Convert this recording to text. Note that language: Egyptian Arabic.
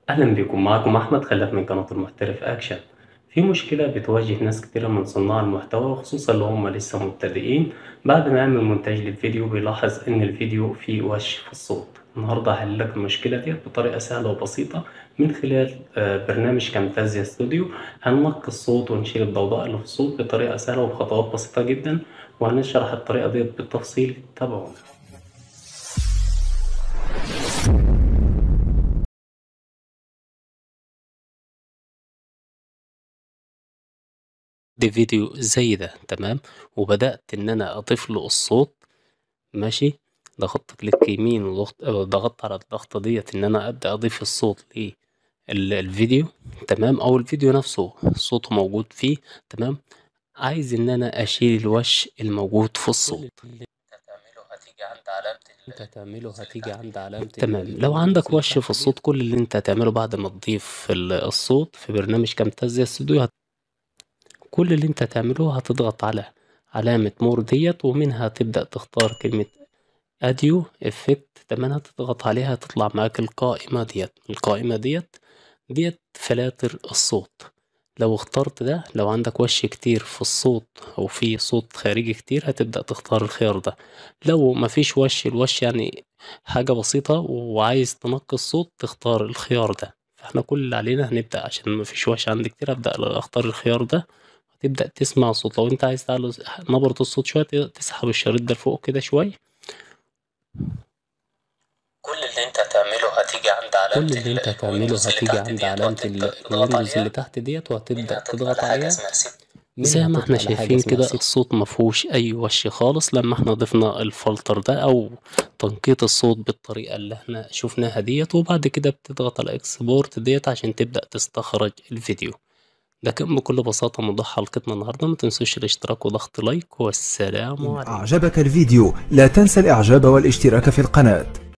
أهلا بكم معكم أحمد خلاف من قناة المحترف أكشن في مشكلة بتواجه ناس كتيرة من صناع المحتوى خصوصا اللي هم لسه مبتدئين بعد ما يعمل مونتاج للفيديو بيلاحظ إن الفيديو فيه وش في الصوت النهاردة هحللك المشكلة دي بطريقة سهلة وبسيطة من خلال آه، برنامج كامتازيا ستوديو هننقي الصوت ونشيل الضوضاء اللي في الصوت بطريقة سهلة وبخطوات بسيطة جدا وهنشرح الطريقة دي بالتفصيل تابعونا دي فيديو زي ده تمام وبدأت إن أنا أضيف له الصوت ماشي ضغطت كليك يمين وضغط ضغطت على الضغطة ديت إن أنا أبدأ أضيف الصوت للفيديو تمام أو الفيديو نفسه صوته موجود فيه تمام عايز إن أنا أشيل الوش الموجود في الصوت انت هتعمله هتيجي عند علامة تمام لو عندك وش في الصوت كل اللي انت هتعمله بعد ما تضيف ال- الصوت في برنامج كامتازيا ستوديو هت... كل اللي انت هتعمله هتضغط على علامة مور ديت ومنها تبدأ تختار كلمة اديو افكت تمام هتضغط عليها تطلع معاك القائمة ديت القائمة ديت ديت فلاتر الصوت لو اخترت ده لو عندك وش كتير في الصوت او في صوت خارجي كتير هتبدأ تختار الخيار ده لو مفيش وش الوش يعني حاجة بسيطة وعايز تنقي الصوت تختار الخيار ده فاحنا كل اللي علينا هنبدأ عشان مفيش وش عندي كتير أبدأ أختار الخيار ده وتبدأ تسمع الصوت لو انت عايز تعلي نبرة الصوت شوية تسحب الشريط ده لفوق كده شوية كل اللي انت هتعمله هتيجي عند علامة كل اللي انت هتعمله هتيجي عند علامة الويندوز اللي تحت ديت وهتبدأ تضغط عليها زي ما احنا شايفين كده الصوت مفهوش اي وش خالص لما احنا ضفنا الفلتر ده او تنقيط الصوت بالطريقة اللي احنا شفناها ديت وبعد كده بتضغط على اكسبورت ديت عشان تبدأ تستخرج الفيديو ده كان بكل بساطة موضوع حلقتنا النهاردة ما تنسوش الاشتراك وضغط لايك والسلام عليكم أعجبك الفيديو لا تنسى الإعجاب والاشتراك في القناة